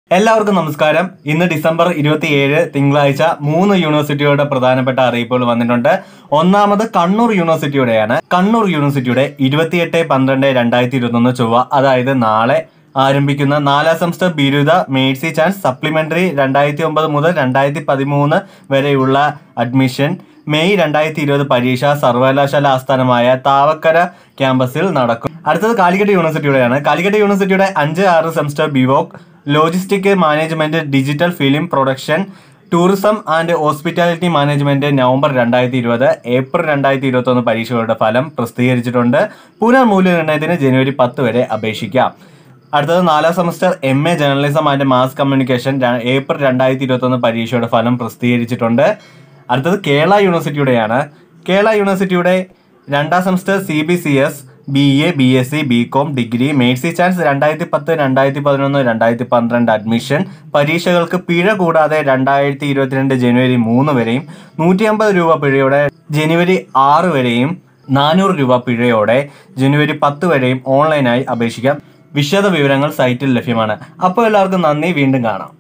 എല്ലാവർക്കും നമസ്കാരം ഇന്ന് ഡിസംബർ ഇരുപത്തിയേഴ് തിങ്കളാഴ്ച മൂന്ന് യൂണിവേഴ്സിറ്റിയുടെ പ്രധാനപ്പെട്ട അറിയിപ്പുകൾ വന്നിട്ടുണ്ട് ഒന്നാമത് കണ്ണൂർ യൂണിവേഴ്സിറ്റിയുടെയാണ് കണ്ണൂർ യൂണിവേഴ്സിറ്റിയുടെ ഇരുപത്തിയെട്ട് പന്ത്രണ്ട് രണ്ടായിരത്തി ഇരുപത്തൊന്ന് ചൊവ്വ അതായത് നാളെ ആരംഭിക്കുന്ന നാലാം സെമസ്റ്റർ ബിരുദ മേഴ്സി ചാൻസ് സപ്ലിമെന്ററി രണ്ടായിരത്തി ഒമ്പത് മുതൽ രണ്ടായിരത്തി പതിമൂന്ന് വരെയുള്ള അഡ്മിഷൻ മെയ് രണ്ടായിരത്തി ഇരുപത് പരീക്ഷ സർവകലാശാല ആസ്ഥാനമായ താവക്കര ക്യാമ്പസിൽ നടക്കും അടുത്തത് കാലിക്കറ്റ് യൂണിവേഴ്സിറ്റിയുടെയാണ് കാലിക്കറ്റ് യൂണിവേഴ്സിറ്റിയുടെ അഞ്ച് ആറ് semester BVoc logistic management digital film production tourism and hospitality management November രണ്ടായിരത്തി ഇരുപത് ഏപ്രിൽ രണ്ടായിരത്തി ഇരുപത്തി ഒന്ന് പരീക്ഷകളുടെ ഫലം പ്രസിദ്ധീകരിച്ചിട്ടുണ്ട് പുനർമൂല്യനിർണ്ണയത്തിന് ജനുവരി പത്ത് വരെ അപേക്ഷിക്കാം അടുത്തത് നാലാം semester M A journalism and mass communication ര- ഏപ്രിൽ രണ്ടായിരത്തി ഇരുപത്തി ഒന്ന് പരീക്ഷയുടെ ഫലം പ്രസിദ്ധീകരിച്ചിട്ടുണ്ട് അടുത്തത് കേരള യൂണിവേഴ്സിറ്റിയുടെയാണ് കേരള യൂണിവേഴ്സിറ്റിയുടെ രണ്ടാം semester C B C S B A B S C B com degree mercy chance രണ്ടായിരത്തി പത്ത് രണ്ടായിരത്തി പതിനൊന്ന് രണ്ടായിരത്തി പന്ത്രണ്ട് അഡ്മിഷൻ പരീക്ഷകൾക്ക് പിഴ കൂടാതെ രണ്ടായിരത്തി ഇരുപത്തിരണ്ട് ജനുവരി മൂന്ന് വരെയും നൂറ്റി അമ്പത് രൂപ പിഴയോടെ ജനുവരി ആറ് വരെയും നാനൂറ് രൂപ പിഴയോടെ ജനുവരി പത്ത് വരെയും ഓൺലൈനായി അപേക്ഷിക്കാം വിശദ വിവരങ്ങൾ സൈറ്റിൽ ലഭ്യമാണ് അപ്പോൾ എല്ലാവർക്കും നന്ദി വീണ്ടും കാണാം